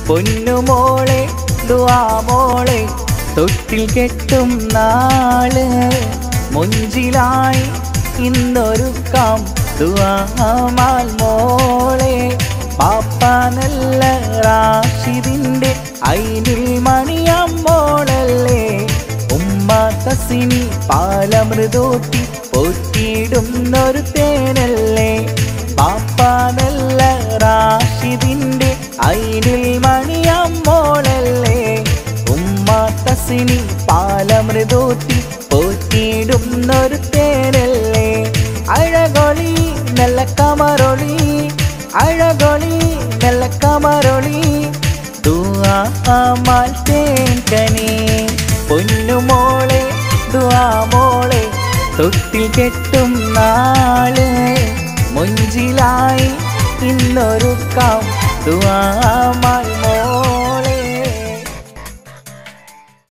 പൊന്നുമോളെ ദുവാമോളെ തൊട്ടിൽ കെട്ടും നാള് മുഞ്ചിലായി ഇന്നൊരുക്കാം ദുവാമാൽ മോളെ പാപ്പ നല്ല റാഷിദിന്റെ ഐനിൽ മണിയാം മോളല്ലേ ഉമ്മ തസിനി പാലമൃതൂട്ടി പോറ്റിയിടുന്നൊരു തേനല്ലേ പാപ്പ നല്ല റാഷിദിന്റെ ഐനിൽ മണിയാം മോളല്ലേ ഉമ്മ തസിനി പാലമൃതൂട്ടി പോറ്റിയിടുന്നൊരു തേനല്ലേ അഴകൊളി നല്ല കമറൊളി അഴകൊളി നല്ല കമറൊളി ദുആമാൽ തേൻകനി പൊന്നുമോളെ ദുആമോളെ തൊട്ടിൽ കെട്ടും നാള് മുഞ്ചിലായി ഇന്നൊരുക്കാം ദുആമാൽ